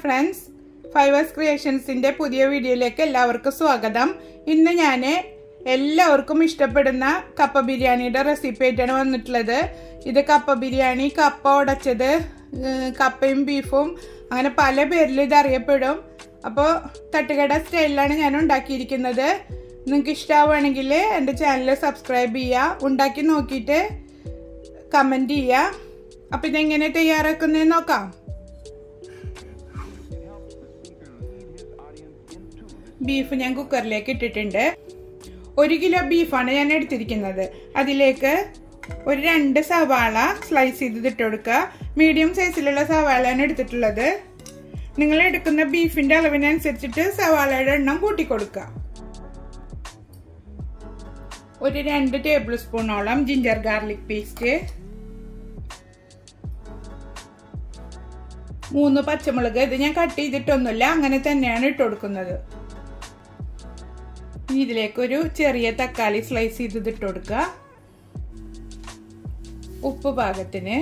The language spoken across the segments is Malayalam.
ഫ്രണ്ട്സ് ഫൈവേഴ്സ് ക്രിയേഷൻസിൻ്റെ പുതിയ വീഡിയോയിലേക്ക് എല്ലാവർക്കും സ്വാഗതം ഇന്ന് ഞാൻ എല്ലാവർക്കും ഇഷ്ടപ്പെടുന്ന കപ്പ ബിരിയാണിയുടെ റെസിപ്പി ആയിട്ടാണ് വന്നിട്ടുള്ളത് ഇത് കപ്പ ബിരിയാണി കപ്പ ഉടച്ചത് ഏഹ് കപ്പയും ബീഫും അങ്ങനെ പല പേരിൽ ഇത് അറിയപ്പെടും അപ്പോൾ തട്ടുകട സ്റ്റൈലിലാണ് ഞാൻ ഉണ്ടാക്കിയിരിക്കുന്നത് നിങ്ങൾക്ക് ഇഷ്ടമാവുകയാണെങ്കിൽ എൻ്റെ ചാനൽ സബ്സ്ക്രൈബ് ചെയ്യുക ഉണ്ടാക്കി നോക്കിയിട്ട് കമൻറ്റ് ചെയ്യുക അപ്പം ഇതെങ്ങനെ തയ്യാറാക്കുന്നതെന്ന് നോക്കാം ബീഫ് ഞാൻ കുക്കറിലേക്ക് ഇട്ടിട്ടുണ്ട് ഒരു കിലോ ബീഫാണ് ഞാൻ എടുത്തിരിക്കുന്നത് അതിലേക്ക് ഒരു രണ്ട് സവാള സ്ലൈസ് ചെയ്ത് ഇട്ട് കൊടുക്കുക മീഡിയം സൈസിലുള്ള സവാളയാണ് എടുത്തിട്ടുള്ളത് നിങ്ങൾ എടുക്കുന്ന ബീഫിന്റെ അളവിനനുസരിച്ചിട്ട് സവാളയുടെ എണ്ണം കൂട്ടിക്കൊടുക്കുക ഒരു രണ്ട് ടേബിൾ സ്പൂണോളം ജിഞ്ചർ ഗാർലിക് പേസ്റ്റ് മൂന്ന് പച്ചമുളക് ഇത് ഞാൻ കട്ട് ചെയ്തിട്ടൊന്നുമില്ല അങ്ങനെ തന്നെയാണ് ഇട്ട് കൊടുക്കുന്നത് ഇനി ഇതിലേക്കൊരു ചെറിയ തക്കാളി സ്ലൈസ് ചെയ്ത് ഇട്ട് കൊടുക്കുക ഉപ്പ് പാകത്തിന്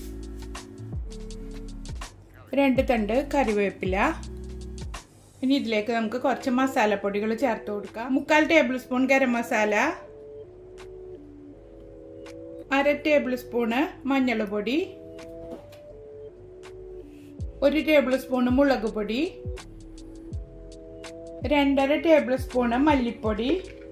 രണ്ട് തണ്ട് കറിവേപ്പില ഇനി ഇതിലേക്ക് നമുക്ക് കുറച്ച് മസാലപ്പൊടികൾ ചേർത്ത് കൊടുക്കാം മുക്കാൽ ടേബിൾ സ്പൂൺ ഗരം മസാല അര ടേബിൾ സ്പൂണ് മഞ്ഞൾ പൊടി ഒരു ടേബിൾ സ്പൂണ് മുളക് പൊടി രണ്ടര ടേബിൾ സ്പൂണ് മല്ലിപ്പൊടി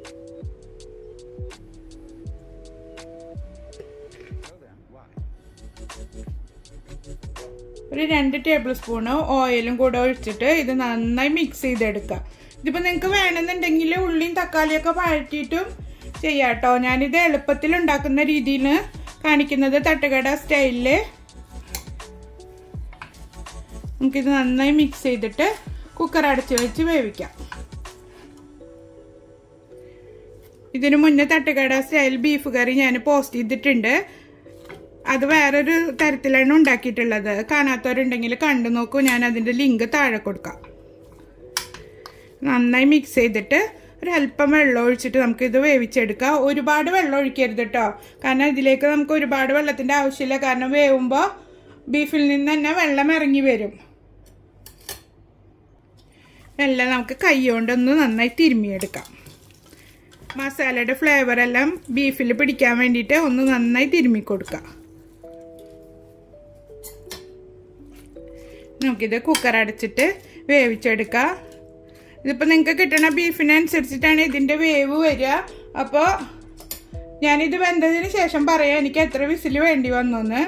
ഒരു രണ്ട് ടേബിൾ സ്പൂണ് ഓയിലും കൂടെ ഒഴിച്ചിട്ട് ഇത് നന്നായി മിക്സ് ചെയ്തെടുക്കുക ഇതിപ്പോൾ നിങ്ങൾക്ക് വേണമെന്നുണ്ടെങ്കിൽ ഉള്ളിയും തക്കാളിയൊക്കെ വഴറ്റിയിട്ടും ചെയ്യാം കേട്ടോ ഞാനിത് എളുപ്പത്തിൽ ഉണ്ടാക്കുന്ന രീതിയിൽ കാണിക്കുന്നത് തട്ടുകട സ്റ്റൈലിൽ നമുക്കിത് നന്നായി മിക്സ് ചെയ്തിട്ട് കുക്കർ അടച്ച് വെച്ച് വേവിക്കാം ഇതിനു മുന്നേ തട്ടുകട സ്റ്റൈൽ ബീഫ് കറി ഞാൻ പോസ്റ്റ് ചെയ്തിട്ടുണ്ട് അത് വേറൊരു തരത്തിലാണ് ഉണ്ടാക്കിയിട്ടുള്ളത് കാണാത്തവരുണ്ടെങ്കിൽ കണ്ടു നോക്കൂ ഞാൻ അതിൻ്റെ ലിങ്ക് താഴെ കൊടുക്കാം നന്നായി മിക്സ് ചെയ്തിട്ട് ഒരല്പം വെള്ളം ഒഴിച്ചിട്ട് നമുക്കിത് വേവിച്ചെടുക്കാം ഒരുപാട് വെള്ളം ഒഴിക്കരുത് കേട്ടോ കാരണം ഇതിലേക്ക് നമുക്ക് ഒരുപാട് വെള്ളത്തിൻ്റെ ആവശ്യമില്ല കാരണം വേവുമ്പോൾ ബീഫിൽ നിന്ന് തന്നെ വെള്ളം ഇറങ്ങി വരും എല്ലാം നമുക്ക് കൈ കൊണ്ടൊന്ന് നന്നായി തിരുമ്മിയെടുക്കാം മസാലയുടെ ഫ്ലേവർ എല്ലാം ബീഫിൽ പിടിക്കാൻ വേണ്ടിയിട്ട് ഒന്ന് നന്നായി തിരുമ്മി കൊടുക്കാം നമുക്കിത് കുക്കർ അടച്ചിട്ട് വേവിച്ചെടുക്കാം ഇതിപ്പോൾ നിങ്ങൾക്ക് കിട്ടുന്ന ബീഫിനനുസരിച്ചിട്ടാണ് ഇതിൻ്റെ വേവ് വരിക അപ്പോൾ ഞാനിത് വെന്തതിന് ശേഷം പറയാം എനിക്ക് എത്ര വിസിൽ വേണ്ടി വന്നു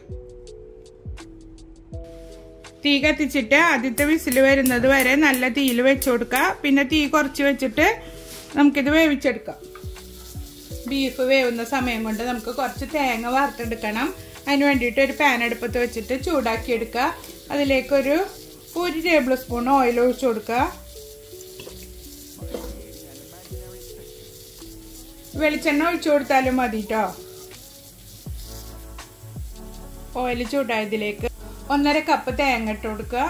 തീ കത്തിച്ചിട്ട് ആദ്യത്തെ വിസിൽ വരുന്നത് വരെ നല്ല തീയിൽ വെച്ച് കൊടുക്കുക പിന്നെ തീ കുറച്ച് വെച്ചിട്ട് നമുക്കിത് വേവിച്ചെടുക്കാം ബീഫ് വേവുന്ന സമയം കൊണ്ട് നമുക്ക് കുറച്ച് തേങ്ങ വറുത്തെടുക്കണം അതിന് വേണ്ടിയിട്ട് ഒരു പാൻ അടുപ്പത്ത് വെച്ചിട്ട് ചൂടാക്കി എടുക്കുക അതിലേക്കൊരു ഒരു ടേബിൾ സ്പൂൺ ഓയിൽ ഒഴിച്ചു കൊടുക്കുക വെളിച്ചെണ്ണ ഒഴിച്ചു കൊടുത്താലും മതി കേട്ടോ ഓയിൽ ചൂടായതിലേക്ക് ഒന്നര കപ്പ് തേങ്ങ ഇട്ട് കൊടുക്കുക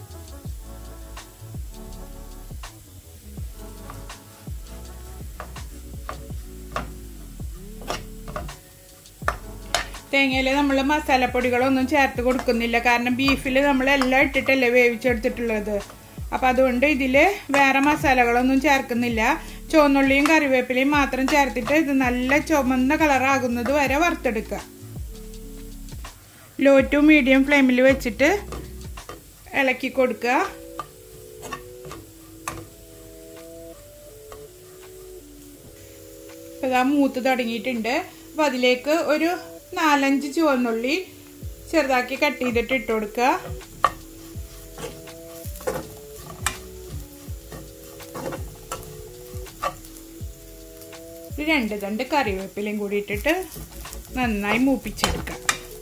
തേങ്ങയിൽ നമ്മൾ മസാലപ്പൊടികളൊന്നും ചേർത്ത് കൊടുക്കുന്നില്ല കാരണം ബീഫിൽ നമ്മൾ എല്ലാം ഇട്ടിട്ടല്ലേ വേവിച്ചെടുത്തിട്ടുള്ളത് അപ്പം അതുകൊണ്ട് ഇതിൽ വേറെ മസാലകളൊന്നും ചേർക്കുന്നില്ല ചുവന്നുള്ളിയും കറിവേപ്പിലയും മാത്രം ചേർത്തിട്ട് ഇത് നല്ല ചുമന്ന കളറാകുന്നത് വരെ വറുത്തെടുക്കുക ലോ ടു മീഡിയം ഫ്ലെയിമിൽ വെച്ചിട്ട് ഇളക്കി കൊടുക്കുക ഇപ്പം ഇതാ മൂത്ത് തുടങ്ങിയിട്ടുണ്ട് അപ്പോൾ അതിലേക്ക് ഒരു നാലഞ്ച് ചുവന്നുള്ളി ചെറുതാക്കി കട്ട് ചെയ്തിട്ട് ഇട്ട് കൊടുക്കുക രണ്ട് തണ്ട് കറിവേപ്പിലയും കൂടി ഇട്ടിട്ട് നന്നായി മൂപ്പിച്ചെടുക്കുക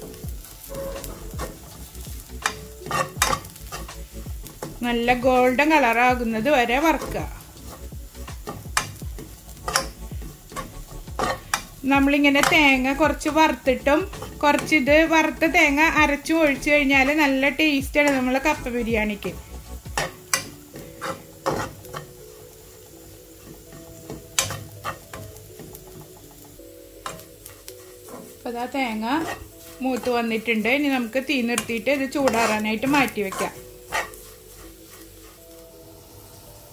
നല്ല ഗോൾഡൻ കളറാകുന്നത് വരെ വറുക്കുക നമ്മളിങ്ങനെ തേങ്ങ കുറച്ച് വറുത്തിട്ടും കുറച്ച് ഇത് വറുത്ത തേങ്ങ അരച്ചു ഒഴിച്ചു കഴിഞ്ഞാൽ നല്ല ടേസ്റ്റാണ് നമ്മൾ കപ്പ ബിരിയാണിക്ക് അപ്പോൾ അതാ തേങ്ങ മൂത്ത് വന്നിട്ടുണ്ട് ഇനി നമുക്ക് തീ നിർത്തിയിട്ട് ഇത് ചൂടാറാനായിട്ട് മാറ്റി വെക്കാം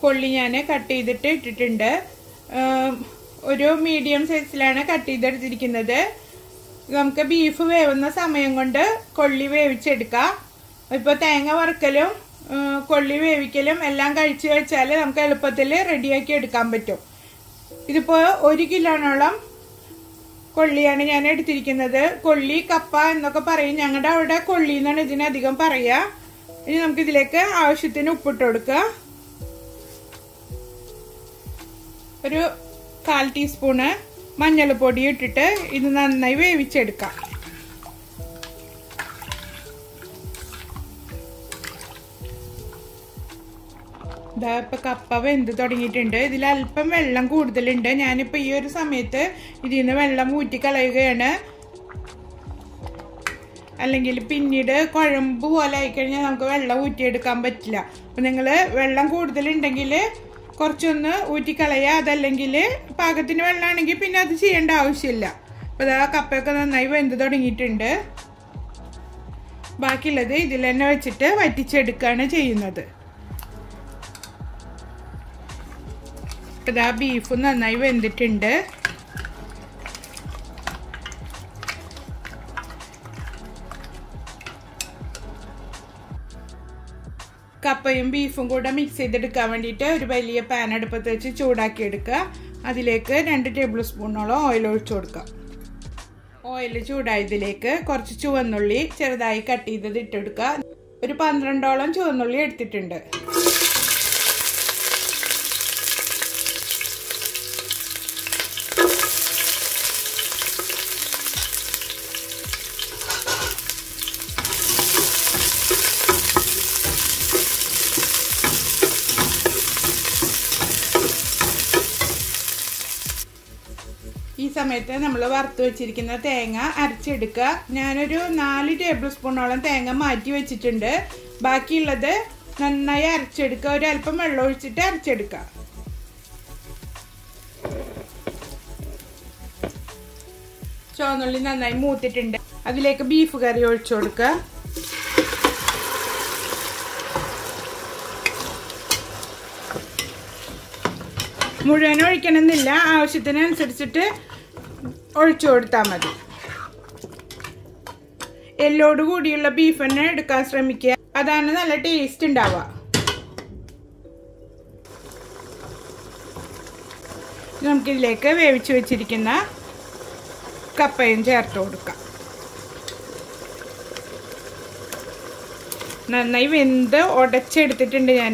കൊള്ളി ഞാൻ കട്ട് ചെയ്തിട്ട് ഇട്ടിട്ടുണ്ട് ഏം, ഒരു മീഡിയം സൈസിലാണ് കട്ട് ചെയ്തെടുത്തിരിക്കുന്നത് നമുക്ക് ബീഫ് വേവുന്ന സമയം കൊണ്ട് കൊള്ളി വേവിച്ചെടുക്കാം ഇപ്പോൾ തേങ്ങ വറുക്കലും ഏം, കൊള്ളി വേവിക്കലും എല്ലാം കഴിച്ചു വെച്ചാൽ നമുക്ക് എളുപ്പത്തിൽ റെഡിയാക്കി എടുക്കാൻ പറ്റും ഇതിപ്പോൾ ഒരു കിലോനോളം കൊള്ളിയാണ് ഞാൻ എടുത്തിരിക്കുന്നത് കൊള്ളി കപ്പ എന്നൊക്കെ പറയും ഞങ്ങളുടെ അവിടെ കൊള്ളി എന്നാണ് ഇതിനധികം പറയുക ഇനി നമുക്ക് ഇതിലേക്ക് ആവശ്യത്തിന് ഉപ്പിട്ട് കൊടുക്കുക ഒരു കാൽ ടീസ്പൂണ് മഞ്ഞൾപ്പൊടി ഇട്ടിട്ട് ഇത് നന്നായി വേവിച്ചെടുക്കാം ഇതാ ഇപ്പൊ കപ്പ വെന്ത് തുടങ്ങിയിട്ടുണ്ട് ഇതിൽ അല്പം വെള്ളം കൂടുതലുണ്ട് ഞാനിപ്പോ ഈ ഒരു സമയത്ത് ഇതിൽ നിന്ന് വെള്ളം ഊറ്റി കളയുകയാണ് അല്ലെങ്കിൽ പിന്നീട് കുഴമ്പ് പോലെ ആയിക്കഴിഞ്ഞാൽ നമുക്ക് വെള്ളം ഊറ്റിയെടുക്കാൻ പറ്റില്ല അപ്പം നിങ്ങൾ വെള്ളം കൂടുതലുണ്ടെങ്കിൽ കുറച്ചൊന്ന് ഊറ്റിക്കളയുക അതല്ലെങ്കിൽ പാകത്തിന് വെള്ളമാണെങ്കിൽ പിന്നെ അത് ചെയ്യേണ്ട ആവശ്യമില്ല അപ്പോൾ ഇതാ കപ്പയൊക്കെ നന്നായി വെന്ത് തുടങ്ങിയിട്ടുണ്ട് ബാക്കിയുള്ളത് ഇതിൽ തന്നെ വെച്ചിട്ട് വറ്റിച്ചെടുക്കുകയാണ് ചെയ്യുന്നത് ഇതാ ബീഫ് നന്നായി വെന്തിട്ടുണ്ട് കപ്പയും ബീഫും കൂടെ മിക്സ് ചെയ്തെടുക്കാൻ വേണ്ടിയിട്ട് ഒരു വലിയ പാൻ അടുപ്പത്ത് വെച്ച് ചൂടാക്കി എടുക്കുക അതിലേക്ക് രണ്ട് ടേബിൾ സ്പൂണോളം ഓയിൽ ഒഴിച്ചു കൊടുക്കുക ഓയിൽ ചൂടായതിലേക്ക് കുറച്ച് ചുവന്നുള്ളി ചെറുതായി കട്ട് ചെയ്തത് ഇട്ടെടുക്കുക ഒരു പന്ത്രണ്ടോളം ചുവന്നുള്ളി എടുത്തിട്ടുണ്ട് ഈ സമയത്ത് നമ്മൾ വറുത്ത് വെച്ചിരിക്കുന്ന തേങ്ങ അരച്ചെടുക്കുക ഞാനൊരു നാല് ടേബിൾ സ്പൂണോളം തേങ്ങ മാറ്റി വെച്ചിട്ടുണ്ട് ബാക്കിയുള്ളത് നന്നായി അരച്ചെടുക്കുക ഒരു അല്പം വെള്ളം ഒഴിച്ചിട്ട് അരച്ചെടുക്കുക ചുവന്നുള്ളി നന്നായി മൂത്തിട്ടുണ്ട് അതിലേക്ക് ബീഫ് കറി ഒഴിച്ചു കൊടുക്കുക മുഴുവൻ ഒഴിക്കണമെന്നില്ല ആവശ്യത്തിനനുസരിച്ചിട്ട് ഒഴിച്ചു കൊടുത്താൽ മതി എല്ലോട് കൂടിയുള്ള ബീഫ് തന്നെ എടുക്കാൻ ശ്രമിക്കുക അതാണ് നല്ല ടേസ്റ്റ് ഉണ്ടാവുക നമുക്കിതിലേക്ക് വേവിച്ച് വെച്ചിരിക്കുന്ന കപ്പയും ചേർത്ത് കൊടുക്കാം നന്നായി വെന്ത് ഉടച്ചെടുത്തിട്ടുണ്ട് ഞാൻ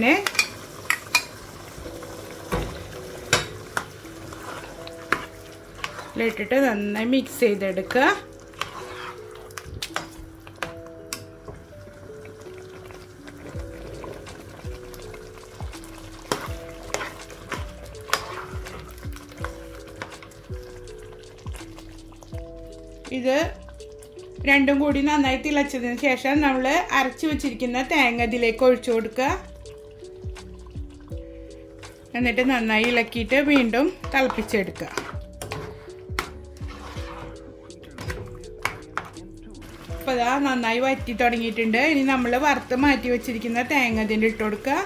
ഇട്ടിട്ട് നന്നായി മിക്സ് ചെയ്തെടുക്കുക ഇത് രണ്ടും കൂടി നന്നായി തിളച്ചതിന് ശേഷം നമ്മൾ അരച്ചു വെച്ചിരിക്കുന്ന തേങ്ങ ഇതിലേക്ക് ഒഴിച്ചു കൊടുക്കുക എന്നിട്ട് നന്നായി ഇളക്കിയിട്ട് വീണ്ടും തിളപ്പിച്ചെടുക്കുക അപ്പോൾ ഇതാ നന്നായി വറ്റി തുടങ്ങിയിട്ടുണ്ട് ഇനി നമ്മൾ വറുത്ത് മാറ്റി വെച്ചിരിക്കുന്ന തേങ്ങ ഇതിൻ്റെ ഇട്ട് കൊടുക്കുക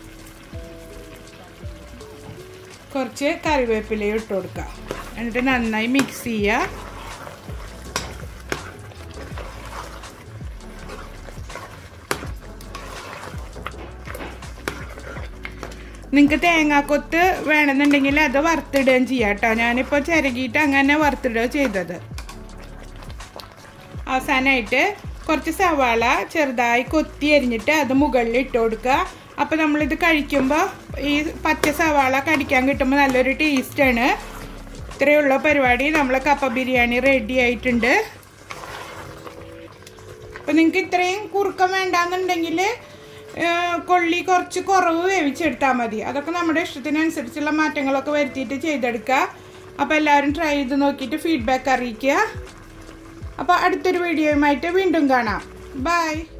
കുറച്ച് കറിവേപ്പിലയും ഇട്ട് കൊടുക്കുക എന്നിട്ട് നന്നായി മിക്സ് ചെയ്യുക നിങ്ങൾക്ക് തേങ്ങാക്കൊത്ത് വേണമെന്നുണ്ടെങ്കിൽ അത് വറുത്തിടുകയും ചെയ്യാം കേട്ടോ ഞാനിപ്പോൾ ചിരകിയിട്ട് അങ്ങനെ വറുത്തിടുക ചെയ്തത് അവസാനമായിട്ട് കുറച്ച് സവാള ചെറുതായി കൊത്തി അരിഞ്ഞിട്ട് അത് മുകളിൽ ഇട്ട് കൊടുക്കുക അപ്പോൾ നമ്മളിത് കഴിക്കുമ്പോൾ ഈ പച്ച സവാള കടിക്കാൻ കിട്ടുമ്പോൾ നല്ലൊരു ടേസ്റ്റാണ് ഇത്രയുള്ള പരിപാടി നമ്മളെ കപ്പ ബിരിയാണി റെഡി ആയിട്ടുണ്ട് അപ്പോൾ നിങ്ങൾക്ക് ഇത്രയും കുറുക്കം വേണ്ടാന്നുണ്ടെങ്കിൽ കൊള്ളി കുറച്ച് കുറവ് വേവിച്ചെടുത്താൽ മതി അതൊക്കെ നമ്മുടെ ഇഷ്ടത്തിനനുസരിച്ചുള്ള മാറ്റങ്ങളൊക്കെ വരുത്തിയിട്ട് ചെയ്തെടുക്കുക അപ്പോൾ എല്ലാവരും ട്രൈ ചെയ്ത് നോക്കിയിട്ട് ഫീഡ്ബാക്ക് അറിയിക്കുക അപ്പോൾ അടുത്തൊരു വീഡിയോയുമായിട്ട് വീണ്ടും കാണാം ബൈ